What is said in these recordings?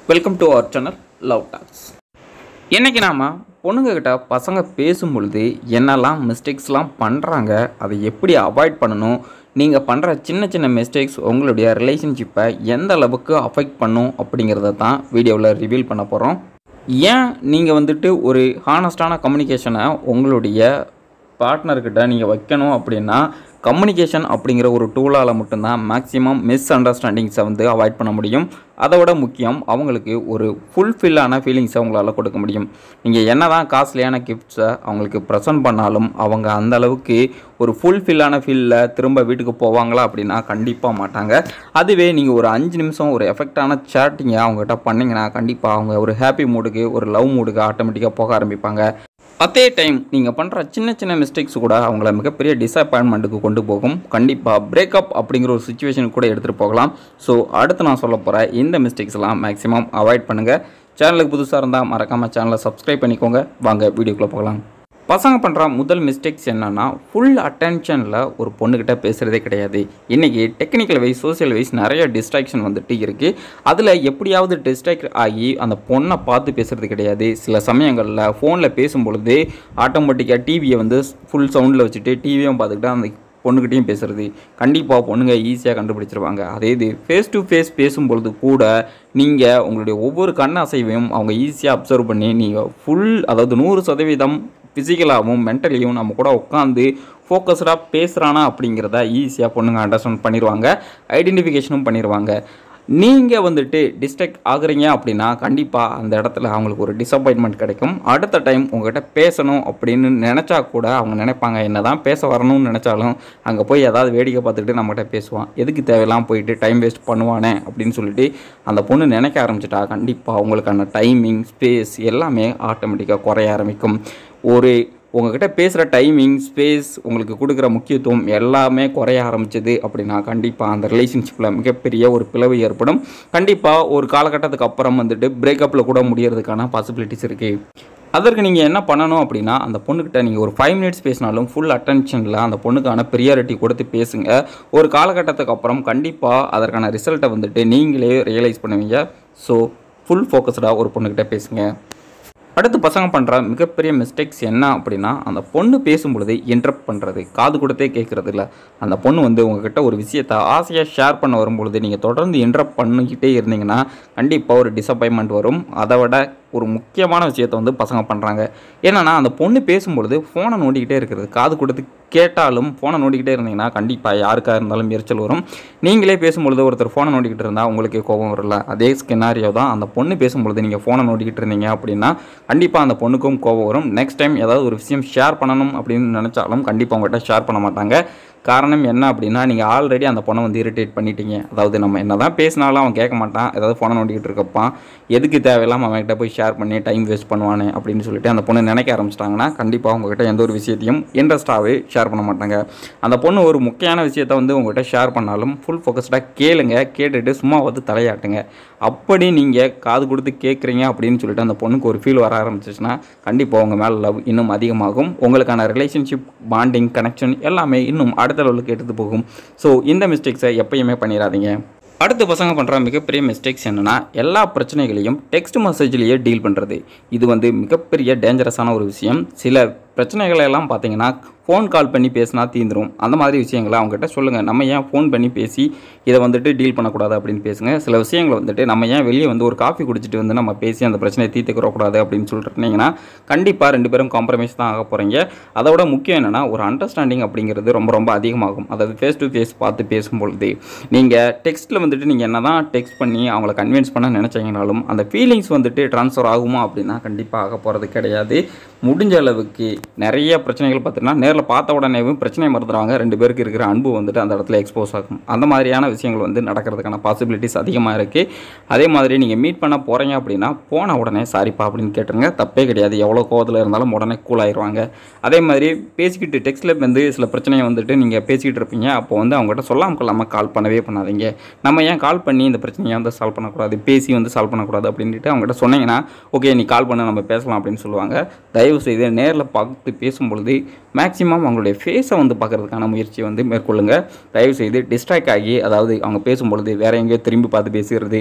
welcome to our channel love talks இன்றைக்கி நாம் பொண்ணுங்கக்கிட்ட பசங்க பேசும் பொழுது என்னெல்லாம் மிஸ்டேக்ஸ்லாம் பண்ணுறாங்க அதை எப்படி அவாய்ட் பண்ணணும் நீங்கள் பண்ணுற சின்ன சின்ன மிஸ்டேக்ஸ் உங்களுடைய ரிலேஷன்ஷிப்பை எந்த அளவுக்கு அஃபெக்ட் பண்ணும் அப்படிங்கிறத தான் வீடியோவில் ரிவீல் பண்ண போகிறோம் ஏன் நீங்கள் வந்துட்டு ஒரு ஹானஸ்டான கம்யூனிகேஷனை உங்களுடைய பார்ட்னர்கிட்ட நீங்கள் வைக்கணும் அப்படின்னா கம்யூனிகேஷன் அப்படிங்கிற ஒரு டூலால் மட்டும்தான் மேக்ஸிமம் மிஸ் அண்டர்ஸ்டாண்டிங்ஸை வந்து அவாய்ட் பண்ண முடியும் அதை விட முக்கியம் அவங்களுக்கு ஒரு ஃபுல்ஃபில்லான ஃபீலிங்ஸை உங்களால் கொடுக்க முடியும் நீங்கள் என்ன தான் காஸ்ட்லியான கிஃப்ட்ஸை அவங்களுக்கு ப்ரெசென்ட் பண்ணாலும் அவங்க அந்த அளவுக்கு ஒரு ஃபுல்ஃபில்லான ஃபீலில் திரும்ப வீட்டுக்கு போவாங்களா அப்படின்னா கண்டிப்பாக மாட்டாங்க அதுவே நீங்கள் ஒரு அஞ்சு நிமிஷம் ஒரு எஃபெக்டான சேட்டிங்கை அவங்ககிட்ட பண்ணிங்கன்னா கண்டிப்பாக அவங்க ஒரு ஹாப்பி மூடுக்கு ஒரு லவ் மூடுக்கு ஆட்டோமேட்டிக்காக போக ஆரம்பிப்பாங்க அதே டைம் நீங்கள் பண்ணுற சின்ன சின்ன மிஸ்டேக்ஸ் கூட அவங்கள மிகப்பெரிய டிசப்பாயின்மெண்ட்டுக்கு கொண்டு போகும் கண்டிப்பாக பிரேக்கப் அப்படிங்கிற ஒரு சுச்சுவேஷன் கூட எடுத்துகிட்டு போகலாம் ஸோ அடுத்து நான் சொல்ல போகிற இந்த மிஸ்டேக்ஸ்லாம் மேக்ஸிமம் அவாய்ட் பண்ணுங்கள் சேனலுக்கு புதுசாக இருந்தால் மறக்காமல் சேனலை சப்ஸ்கிரைப் பண்ணிக்கோங்க வாங்க வீடியோக்குள்ளே போகலாம் பசங்க பண்ணுற முதல் மிஸ்டேக்ஸ் என்னென்னா ஃபுல் அட்டென்ஷனில் ஒரு பொண்ணுக்கிட்ட பேசுகிறதே கிடையாது இன்றைக்கி டெக்னிக்கல் வைஸ் சோசியல் வைஸ் நிறைய டிஸ்ட்ராக்ஷன் வந்துட்டு இருக்குது அதில் எப்படியாவது டிஸ்ட்ராக்ட் ஆகி அந்த பொண்ணை பார்த்து பேசுகிறது கிடையாது சில சமயங்களில் ஃபோனில் பேசும்பொழுது ஆட்டோமேட்டிக்காக டிவியை வந்து ஃபுல் சவுண்டில் வச்சுட்டு டிவியும் பார்த்துக்கிட்டு அந்த பொண்ணுக்கிட்டையும் பேசுகிறது கண்டிப்பாக பொண்ணுங்க ஈஸியாக கண்டுபிடிச்சிருவாங்க அதே இது ஃபேஸ் டு ஃபேஸ் பேசும்பொழுது கூட நீங்கள் உங்களுடைய ஒவ்வொரு கண் அசைவையும் அவங்க ஈஸியாக அப்சர்வ் பண்ணி நீங்கள் ஃபுல் அதாவது நூறு சதவீதம் ஃபிசிக்கலாகவும் மென்டலியும் நம்ம கூட உட்காந்து ஃபோக்கஸ்டாக பேசுகிறானா அப்படிங்கிறத ஈஸியாக பொண்ணுங்க அண்டர்ஸ்டாண்ட் பண்ணிடுவாங்க ஐடென்டிஃபிகேஷனும் பண்ணிடுவாங்க நீங்கள் வந்துட்டு டிஸ்ட்ராக்ட் ஆகுறீங்க அப்படின்னா கண்டிப்பாக அந்த இடத்துல அவங்களுக்கு ஒரு டிசப்பாயின்மெண்ட் கிடைக்கும் அடுத்த டைம் உங்ககிட்ட பேசணும் அப்படின்னு நினச்சா கூட அவங்க நினைப்பாங்க என்ன தான் பேச வரணும்னு நினச்சாலும் அங்கே போய் ஏதாவது வேடிக்கை பார்த்துக்கிட்டு நம்மகிட்ட பேசுவான் எதுக்கு தேவையெல்லாம் போயிட்டு டைம் வேஸ்ட் பண்ணுவானே அப்படின்னு சொல்லிட்டு அந்த பொண்ணு நினைக்க ஆரம்பிச்சிட்டா கண்டிப்பாக அவங்களுக்கான டைமிங் ஸ்பேஸ் எல்லாமே ஆட்டோமேட்டிக்காக குறைய ஆரம்பிக்கும் ஒரு உங்ககிட்ட பேசுகிற டைமிங் ஸ்பேஸ் உங்களுக்கு கொடுக்குற முக்கியத்துவம் எல்லாமே குறைய ஆரம்பிச்சது அப்படின்னா கண்டிப்பாக அந்த ரிலேஷன்ஷிப்பில் மிகப்பெரிய ஒரு பிளவு ஏற்படும் கண்டிப்பாக ஒரு காலகட்டத்துக்கு அப்புறம் வந்துட்டு பிரேக்கப்பில் கூட முடியறதுக்கான பாசிபிலிட்டிஸ் இருக்குது அதற்கு நீங்கள் என்ன பண்ணணும் அப்படின்னா அந்த பொண்ணுக்கிட்ட நீங்கள் ஒரு ஃபைவ் மினிட்ஸ் பேசினாலும் ஃபுல் அட்டென்ஷனில் அந்த பொண்ணுக்கான ப்ரியாரிட்டி கொடுத்து பேசுங்க ஒரு காலகட்டத்துக்கு அப்புறம் கண்டிப்பாக அதற்கான ரிசல்ட்டை வந்துட்டு நீங்களே ரியலைஸ் பண்ணுவீங்க ஸோ ஃபுல் ஃபோக்கஸ்டாக ஒரு பொண்ணுக்கிட்ட பேசுங்க அடுத்து பசங்க பண்ணுற மிகப்பெரிய மிஸ்டேக்ஸ் என்ன அப்படின்னா அந்த பொண்ணு பேசும்பொழுது இன்டரப்ட் பண்ணுறது காது கொடுத்தே கேட்குறது இல்லை அந்த பொண்ணு வந்து உங்ககிட்ட ஒரு விஷயத்தை ஆசையாக ஷேர் பண்ண வரும்பொழுது நீங்கள் தொடர்ந்து இன்டரப்ட் பண்ணிக்கிட்டே இருந்தீங்கன்னா கண்டிப்பாக ஒரு டிசப்பாயின்மெண்ட் வரும் அதை விட ஒரு முக்கியமான விஷயத்தை வந்து பசங்க பண்ணுறாங்க என்னென்னா அந்த பொண்ணு பேசும்பொழுது ஃபோனை நோண்டிக்கிட்டே இருக்கிறது காது கொடுத்து கேட்டாலும் ஃபோனை நோண்டிக்கிட்டே இருந்தீங்கன்னா கண்டிப்பாக யாருக்காக இருந்தாலும் எரிச்சல் வரும் நீங்களே பேசும்பொழுது ஒருத்தர் ஃபோனை நோண்டிக்கிட்டு இருந்தால் உங்களுக்கு கோபம் வரல அதே ஸ்கினாரியோ தான் அந்த பொண்ணு பேசும்பொழுது நீங்கள் ஃபோனை நோண்டிக்கிட்டு இருந்தீங்க அப்படின்னா கண்டிப்பாக அந்த பொண்ணுக்கும் கோபம் வரும் நெக்ஸ்ட் டைம் ஏதாவது ஒரு விஷயம் ஷேர் பண்ணணும் அப்படின்னு நினச்சாலும் கண்டிப்பாக உங்கள்கிட்ட ஷேர் பண்ண மாட்டாங்க காரணம் என்ன அப்படின்னா நீங்கள் ஆல்ரெடி அந்த பொண்ணை வந்து இரிட்டேட் பண்ணிட்டீங்க அதாவது நம்ம என்ன தான் பேசினாலும் அவன் கேட்க மாட்டான் ஏதாவது ஃபோனை நோண்டிக்கிட்டு இருக்கப்பான் எதுக்கு தேவையில்லாமல் அவன்கிட்ட போய் ஷேர் பண்ணி டைம் வேஸ்ட் பண்ணுவானே அப்படின்னு சொல்லிட்டு அந்த பொண்ணு நினைக்க ஆரம்பிச்சிட்டாங்கன்னா கண்டிப்பாக உங்ககிட்ட எந்த ஒரு விஷயத்தையும் இன்ட்ரெஸ்ட்டாகவே ஷேர் பண்ண மாட்டாங்க அந்த பொண்ணு ஒரு முக்கியமான விஷயத்த வந்து உங்கள்கிட்ட ஷேர் பண்ணாலும் ஃபுல் ஃபோக்கஸ்டாக கேளுங்க கேட்டுட்டு சும்மா வந்து தலையாட்டுங்க அப்படி நீங்கள் காது கொடுத்து கேட்குறீங்க அப்படின்னு சொல்லிட்டு அந்த பொண்ணுக்கு ஒரு ஃபீல் வர ஆரம்பிச்சிச்சுன்னா கண்டிப்பாக உங்கள் மேலே லவ் இன்னும் அதிகமாகும் உங்களுக்கான ரிலேஷன்ஷிப் பாண்டிங் கனெக்ஷன் எல்லாமே இன்னும் அடுத்த லெவலுக்கு எடுத்து போகும் ஸோ இந்த மிஸ்டேக்ஸை எப்பயுமே பண்ணிடாதீங்க அடுத்து பசங்க பண்ணுற மிகப்பெரிய மிஸ்டேக்ஸ் என்னென்னா எல்லா பிரச்சனைகளையும் டெக்ஸ்ட் மெசேஜ்லேயே டீல் பண்ணுறது இது வந்து மிகப்பெரிய டேஞ்சரஸான ஒரு விஷயம் சில பிரச்சனைகளை எல்லாம் பார்த்தீங்கன்னா ஃபோன் கால் பண்ணி பேசினா தீந்துரும் அந்த மாதிரி விஷயங்களை அவங்ககிட்ட சொல்லுங்கள் நம்ம ஏன் ஃபோன் பண்ணி பேசி இதை வந்துட்டு டீல் பண்ணக்கூடாது அப்படின்னு பேசுங்க சில விஷயங்களை வந்துட்டு நம்ம ஏன் வெளியே வந்து ஒரு காஃபி குடிச்சிட்டு வந்து நம்ம பேசி அந்த பிரச்சனையை தீர்த்துக்கிறக்கூடாது அப்படின்னு சொல்லிட்டுருந்தீங்கன்னா கண்டிப்பாக ரெண்டு பேரும் காம்ப்ரமைஸ் தான் ஆக போகிறீங்க அதோட முக்கியம் என்னென்னா ஒரு அண்டர்ஸ்டாண்டிங் அப்படிங்கிறது ரொம்ப ரொம்ப அதிகமாகும் அதாவது ஃபேஸ் டு ஃபேஸ் பார்த்து பேசும்பொழுது நீங்கள் டெக்ஸ்ட்டில் வந்துட்டு நீங்கள் என்ன தான் டெக்ஸ்ட் பண்ணி அவங்கள கன்வின்ஸ் பண்ண நினச்சிங்கனாலும் அந்த ஃபீலிங்ஸ் வந்துட்டு ட்ரான்ஸ்ஃபர் ஆகுமா அப்படின்னா கண்டிப்பாக ஆக போகிறது கிடையாது முடிஞ்ச அளவுக்கு நிறைய பிரச்சனைகள் பார்த்தீங்கன்னா நேரில் பார்த்த உடனேவும் பிரச்சனை மறந்துடுவாங்க ரெண்டு பேருக்கு இருக்கிற அன்பு வந்துட்டு அந்த இடத்துல எக்ஸ்போஸ் ஆகும் அந்த மாதிரியான விஷயங்கள் வந்து நடக்கிறதுக்கான பாசிபிலிட்டிஸ் அதிகமாக இருக்குது அதே மாதிரி நீங்கள் மீட் பண்ண போகிறீங்க அப்படின்னா போன உடனே சாரிப்பா அப்படின்னு கேட்டுருங்க தப்பே கிடையாது எவ்வளோ கோவத்தில் இருந்தாலும் உடனே கூல் ஆயிடுவாங்க அதே மாதிரி பேசிக்கிட்டு டெக்ஸ்ட்டில் வந்து சில பிரச்சனையை வந்துட்டு நீங்கள் பேசிக்கிட்டு இருப்பீங்க அப்போ வந்து அவங்ககிட்ட சொல்லாமல் கொள்ளாமல் கால் பண்ணவே பண்ணாதீங்க நம்ம ஏன் கால் பண்ணி இந்த பிரச்சனையை வந்து சால்வ் பண்ணக்கூடாது பேசி வந்து சால்வ் பண்ணக்கூடாது அப்படின்ட்டு அவங்ககிட்ட சொன்னீங்கன்னா ஓகே நீ கால் பண்ண நம்ம பேசலாம் அப்படின்னு சொல்லுவாங்க தயவு செய்து நேரில் பார்த்து பேசும்பொழுது மேக்ஸிமம் அவங்களுடைய ஃபேஸை வந்து பார்க்குறதுக்கான முயற்சியை வந்து மேற்கொள்ளுங்கள் தயவு செய்து டிஸ்ட்ராக்ட் ஆகி அதாவது அவங்க பேசும்பொழுது வேற எங்கேயோ திரும்பி பார்த்து பேசுகிறது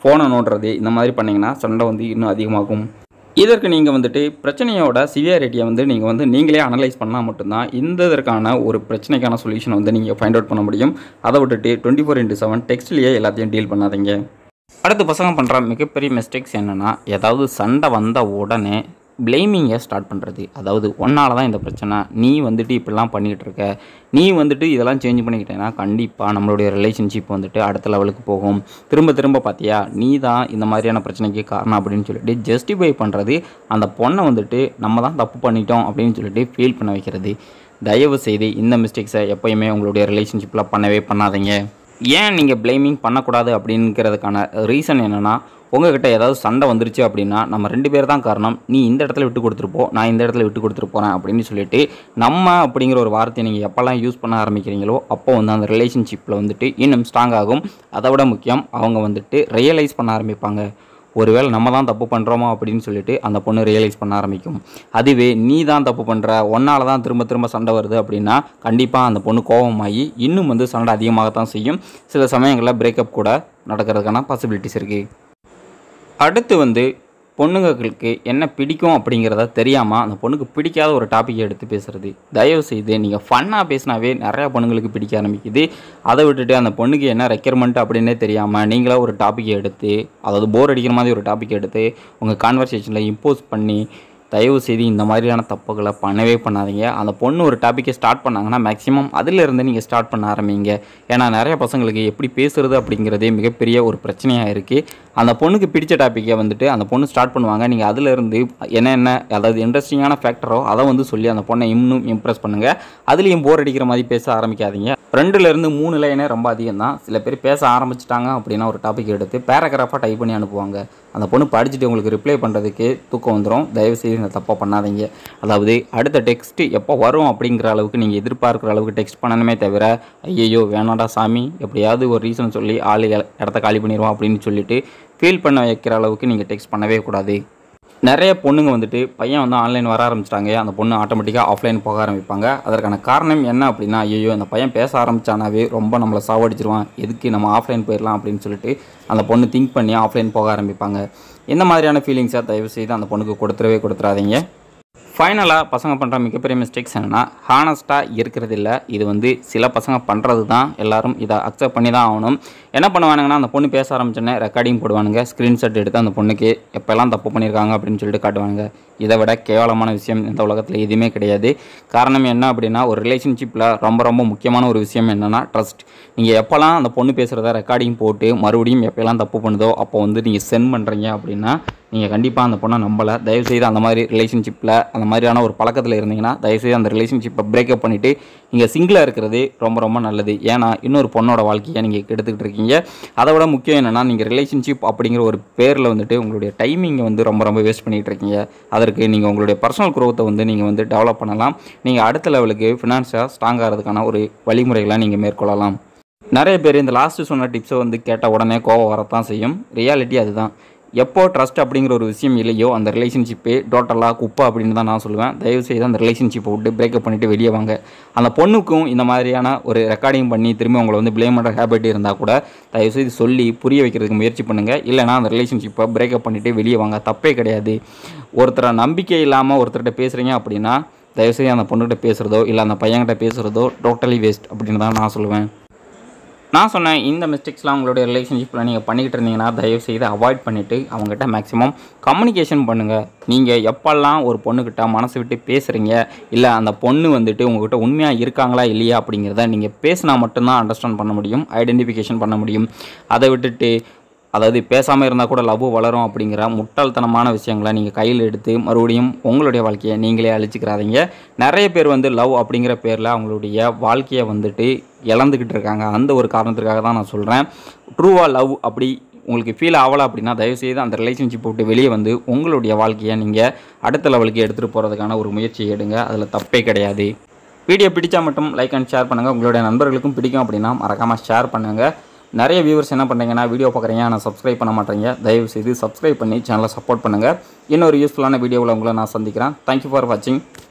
ஃபோனை நோண்டுறது இந்த மாதிரி பண்ணிங்கன்னா சண்டை வந்து இன்னும் அதிகமாகும் இதற்கு நீங்கள் வந்துட்டு பிரச்சனையோட சிவியாரிட்டியை வந்து நீங்கள் வந்து நீங்களே அனலைஸ் பண்ணால் மட்டும்தான் இந்த இதற்கான ஒரு பிரச்சனைக்கான சொல்யூஷன் வந்து நீங்கள் ஃபைண்ட் அவுட் பண்ண முடியும் அதை விட்டுட்டு டுவெண்ட்டி ஃபோர் இன்ட்டு செவன் டெக்ஸ்ட்லேயே எல்லாத்தையும் டீல் பண்ணாதீங்க அடுத்து பசங்க பண்ணுற மிகப்பெரிய மிஸ்டேக்ஸ் என்னென்னா ஏதாவது சண்டை வந்த உடனே பிளேமிங்கை ஸ்டார்ட் பண்ணுறது அதாவது ஒன்னால தான் இந்த பிரச்சனை நீ வந்துட்டு இப்படிலாம் பண்ணிகிட்டு இருக்க நீ வந்துட்டு இதெல்லாம் சேஞ்ச் பண்ணிக்கிட்டேன்னா கண்டிப்பாக நம்மளுடைய ரிலேஷன்ஷிப் வந்துட்டு அடுத்த லெவலுக்கு போகும் திரும்ப திரும்ப பார்த்தியா நீ தான் இந்த மாதிரியான பிரச்சனைக்கு காரணம் அப்படின்னு சொல்லிட்டு ஜஸ்டிஃபை பண்ணுறது அந்த பொண்ணை வந்துட்டு நம்ம தான் தப்பு பண்ணிட்டோம் அப்படின்னு சொல்லிட்டு ஃபீல் பண்ண வைக்கிறது தயவு செய்து இந்த மிஸ்டேக்ஸை எப்போயுமே உங்களுடைய ரிலேஷன்ஷிப்பில் பண்ணவே பண்ணாதீங்க ஏன் நீங்கள் ப்ளேமிங் பண்ணக்கூடாது அப்படிங்கிறதுக்கான ரீசன் என்னென்னா உங்ககிட்ட ஏதாவது சண்டை வந்துருச்சு அப்படின்னா நம்ம ரெண்டு பேர் தான் காரணம் நீ இந்த இடத்துல விட்டு கொடுத்துருப்போ நான் இந்த இடத்துல விட்டு கொடுத்துட்டு போகிறேன் அப்படின்னு சொல்லிட்டு நம்ம அப்படிங்கிற ஒரு வார்த்தையை நீங்கள் எப்போல்லாம் யூஸ் பண்ண ஆரம்பிக்கிறீங்களோ அப்போ வந்து அந்த ரிலேஷன்ஷிப்பில் வந்துட்டு இன்னும் ஸ்ட்ராங் ஆகும் அதை விட முக்கியம் அவங்க வந்துட்டு ரியலைஸ் பண்ண ஆரம்பிப்பாங்க ஒருவேளை நம்ம தான் தப்பு பண்ணுறோமா அப்படின்னு சொல்லிட்டு அந்த பொண்ணு ரியலைஸ் பண்ண ஆரம்பிக்கும் அதுவே நீ தான் தப்பு பண்ணுற ஒன்னால தான் திரும்ப திரும்ப சண்டை வருது அப்படின்னா கண்டிப்பாக அந்த பொண்ணு கோபமாகி இன்னும் வந்து சண்டை அதிகமாகத்தான் செய்யும் சில சமயங்களில் பிரேக்கப் கூட நடக்கிறதுக்கான பாசிபிலிட்டிஸ் இருக்குது அடுத்து வந்து பொண்ணுங்களுக்கு என்ன பிடிக்கும் அப்படிங்கிறத தெரியாமல் அந்த பொண்ணுக்கு பிடிக்காத ஒரு டாப்பிக்கை எடுத்து பேசுகிறது தயவு செய்து நீங்கள் ஃபன்னாக பேசினாவே நிறையா பொண்ணுங்களுக்கு பிடிக்க ஆரம்பிக்குது அதை விட்டுட்டு அந்த பொண்ணுக்கு என்ன ரெக்யர்மெண்ட் அப்படின்னே தெரியாமல் நீங்களே ஒரு டாப்பிக்கை எடுத்து அதாவது போர் அடிக்கிற மாதிரி ஒரு டாபிக் எடுத்து உங்கள் கான்வர்சேஷனில் இம்போஸ் பண்ணி தயவு செய்து இந்த மாதிரியான தப்புகளை பண்ணவே பண்ணாதீங்க அந்த பொண்ணு ஒரு டாப்பிக்கை ஸ்டார்ட் பண்ணாங்கன்னா மேக்ஸிமம் அதிலிருந்து நீங்கள் ஸ்டார்ட் பண்ண ஆரம்பிங்க ஏன்னா நிறைய பசங்களுக்கு எப்படி பேசுறது அப்படிங்கிறதே மிகப்பெரிய ஒரு பிரச்சனையாக இருக்குது அந்த பொண்ணுக்கு பிடிச்ச டாப்பிக்கை வந்துட்டு அந்த பொண்ணு ஸ்டார்ட் பண்ணுவாங்க நீங்கள் அதிலிருந்து என்னென்ன அதாவது இன்ட்ரெஸ்டிங்கான ஃபேக்டரோ அதை வந்து சொல்லி அந்த பொண்ணை இன்னும் இம்ப்ரெஸ் பண்ணுங்கள் அதுலேயும் போர் அடிக்கிற மாதிரி பேச ஆரம்பிக்காதீங்க ரெண்டுலேருந்து மூணு லைனே ரொம்ப அதிகம் தான் சில பேர் பேச ஆரம்பிச்சிட்டாங்க அப்படின்னா ஒரு டாபிக் எடுத்து பேராகிராஃபாக டைப் பண்ணி அனுப்புவாங்க அந்த பொண்ணு படிச்சுட்டு உங்களுக்கு ரிப்ளை பண்ணுறதுக்கு தூக்கம் வந்துடும் தயவுசெய்து இந்த தப்பாக பண்ணாதீங்க அதாவது அடுத்த டெக்ஸ்ட்டு எப்போ வரும் அப்படிங்கிற அளவுக்கு நீங்கள் எதிர்பார்க்குற அளவுக்கு டெக்ஸ்ட் பண்ணணுமே தவிர ஐயையோ வேணாடா சாமி எப்படியாவது ஒரு ரீசன் சொல்லி ஆள் இல- இடத்த காலி பண்ணிடுவோம் அப்படின்னு சொல்லிட்டு ஃபீல் பண்ண வைக்கிற அளவுக்கு நீங்கள் டெக்ஸ்ட் பண்ணவே கூடாது நிறைய பொண்ணுங்க வந்துட்டு பையன் வந்து ஆன்லைன் வர ஆரம்பிச்சிட்டாங்க அந்த பொண்ணு ஆட்டோமேட்டிக்காக ஆஃப்லைன் போக ஆரம்பிப்பாங்க அதற்கான காரணம் என்ன அப்படின்னா ஐயோ அந்த பையன் பேச ஆரம்பிச்சானாவே ரொம்ப நம்மளை சாவடிச்சிருவான் எதுக்கு நம்ம ஆஃப்லைன் போயிடலாம் அப்படின்னு சொல்லிட்டு அந்த பொண்ணு திங்க் பண்ணி ஆஃப்லைன் போக ஆரம்பிப்பாங்க இந்த மாதிரியான ஃபீலிங்ஸை தயவு செய்து அந்த பொண்ணுக்கு கொடுத்துடவே கொடுத்துறாதீங்க ஃபைனலாக பசங்க பண்ணுற மிகப்பெரிய மிஸ்டேக்ஸ் என்னென்னா ஹானஸ்ட்டாக இருக்கிறது இல்லை இது வந்து சில பசங்க பண்ணுறது தான் எல்லாரும் இதை அக்செப்ட் பண்ணி தான் ஆகணும் என்ன பண்ணுவானுங்கன்னா அந்த பொண்ணு பேச ஆரம்பிச்சோன்னே ரெக்கார்டிங் போடுவானுங்க ஸ்க்ரீன்ஷாட் எடுத்து அந்த பொண்ணுக்கு எப்போல்லாம் தப்பு பண்ணியிருக்காங்க அப்படின்னு சொல்லிட்டு காட்டுவாங்க இதை விட கேவலமான விஷயம் இந்த உலகத்தில் எதுவுமே கிடையாது காரணம் என்ன அப்படின்னா ஒரு ரிலேஷன்ஷிப்பில் ரொம்ப ரொம்ப முக்கியமான ஒரு விஷயம் என்னென்னா ட்ரஸ்ட் நீங்கள் எப்போல்லாம் அந்த பொண்ணு பேசுகிறத ரெக்கார்டிங் போட்டு மறுபடியும் எப்போல்லாம் தப்பு பண்ணுதோ அப்போ வந்து நீங்கள் சென்ட் பண்ணுறீங்க அப்படின்னா நீங்கள் கண்டிப்பாக அந்த பொண்ணை நம்பலை தயவுசெய்து அந்த மாதிரி ரிலேஷன்ஷிப்பில் அந்த மாதிரியான ஒரு பழக்கத்தில் இருந்தீங்கன்னா தயவுசெய்து அந்த ரிலேஷன்ஷிப்பை பிரேக்கப் பண்ணிவிட்டு நீங்கள் சிங்கிளாக இருக்கிறது ரொம்ப ரொம்ப நல்லது ஏன்னா இன்னொரு பொண்ணோட வாழ்க்கையை நீங்கள் கெடுத்துக்கிட்டு இருக்கீங்க அதை விட முக்கியம் என்னென்னா நீங்கள் ரிலேஷன்ஷிப் அப்படிங்கிற ஒரு பேரில் வந்துட்டு உங்களுடைய டைமிங்கை வந்து ரொம்ப ரொம்ப வேஸ்ட் பண்ணிகிட்டு இருக்கீங்க அதற்கு நீங்கள் உங்களுடைய பர்சனல் குரோத்தை வந்து நீங்கள் வந்து டெவலப் பண்ணலாம் நீங்கள் அடுத்த லெவலுக்கு ஃபினான்ஷியாக ஸ்ட்ராங் ஆகிறதுக்கான ஒரு வழிமுறைகளை நீங்கள் மேற்கொள்ளலாம் நிறைய பேர் இந்த லாஸ்ட்டு சொன்ன டிப்ஸை வந்து கேட்ட உடனே கோவம் வரத்தான் செய்யும் ரியாலிட்டி அதுதான் எப்போ ட்ரஸ்ட் அப்படிங்கிற ஒரு விஷயம் இல்லையோ அந்த ரிலேஷன்ஷிப்பே டோட்டலாக குப்பை அப்படின்னு தான் நான் சொல்லுவேன் தயவு செய்து அந்த ரிலேஷன்ஷிப்பை விட்டு பிரேக்கப் பண்ணிவிட்டு வெளியே வாங்க அந்த பொண்ணுக்கும் இந்த மாதிரியான ஒரு ரெக்கார்டிங் பண்ணி திரும்பி உங்களை வந்து ப்ளேம் பண்ணுற ஹேபிட் இருந்தால் கூட தயவு செய்து சொல்லி புரிய வைக்கிறதுக்கு முயற்சி பண்ணுங்கள் இல்லைனா அந்த ரிலேஷன்ஷிப்பை பிரேக்கப் பண்ணிவிட்டு வெளியே வாங்க தப்பே கிடையாது ஒருத்தரை நம்பிக்கை இல்லாமல் ஒருத்தர்கிட்ட பேசுகிறீங்க அப்படின்னா தயவுசெய்து அந்த பொண்ணுகிட்ட பேசுகிறதோ இல்லை அந்த பையன்கிட்ட பேசுகிறதோ டோட்டலி வேஸ்ட் அப்படின்னு தான் நான் சொல்லுவேன் நான் சொன்னேன் இந்த மிஸ்டேக்ஸ்லாம் உங்களுடைய ரிலேஷன்ஷிப்பில் நீங்கள் பண்ணிக்கிட்டு இருந்தீங்கன்னா தயவு செய்து அவாய்ட் பண்ணிவிட்டு அவங்ககிட்ட மேக்ஸிமம் கம்யூனிகேஷன் பண்ணுங்கள் நீங்கள் எப்போல்லாம் ஒரு பொண்ணுக்கிட்ட மனசு விட்டு பேசுகிறீங்க இல்லை அந்த பொண்ணு வந்துட்டு உங்ககிட்ட உண்மையாக இருக்காங்களா இல்லையா அப்படிங்கிறத நீங்கள் பேசினா மட்டும்தான் அண்டர்ஸ்டாண்ட் பண்ண முடியும் ஐடென்டிஃபிகேஷன் பண்ண முடியும் அதை விட்டுட்டு அதாவது பேசாமல் இருந்தால் கூட லவ் வளரும் அப்படிங்கிற முட்டாள்தனமான விஷயங்களை நீங்கள் கையில் எடுத்து மறுபடியும் உங்களுடைய வாழ்க்கையை நீங்களே அழிச்சிக்கிறாதீங்க நிறைய பேர் வந்து லவ் அப்படிங்கிற பேரில் அவங்களுடைய வாழ்க்கையை வந்துட்டு இழந்துக்கிட்டு இருக்காங்க அந்த ஒரு காரணத்துக்காக தான் நான் சொல்கிறேன் ட்ரூவாக லவ் அப்படி உங்களுக்கு ஃபீல் ஆகலை அப்படின்னா தயவுசெய்து அந்த ரிலேஷன்ஷிப் விட்டு வெளியே வந்து உங்களுடைய வாழ்க்கையை நீங்கள் அடுத்த லெவலுக்கு எடுத்துகிட்டு போகிறதுக்கான ஒரு முயற்சி எடுங்க அதில் தப்பே கிடையாது வீடியோ பிடிச்சா மட்டும் லைக் அண்ட் ஷேர் பண்ணுங்கள் உங்களுடைய நண்பர்களுக்கும் பிடிக்கும் அப்படின்னா மறக்காமல் ஷேர் பண்ணுங்கள் நிறைய வியூவர்ஸ் என்ன பண்ணுறீங்கன்னா வீடியோ பார்க்குறீங்க ஆனால் சப்ஸ்கிரைப் பண்ண மாட்டேங்க தயவு செய்து சப்ஸ்கிரைப் பண்ணி சேனலை சப்போர்ட் பண்ணுங்கள் இன்னொரு யூஸ்ஃபுல்லான வீடியோவில் உங்களை நான் சந்திக்கிறேன் தேங்க்யூ ஃபார் வாட்சிங்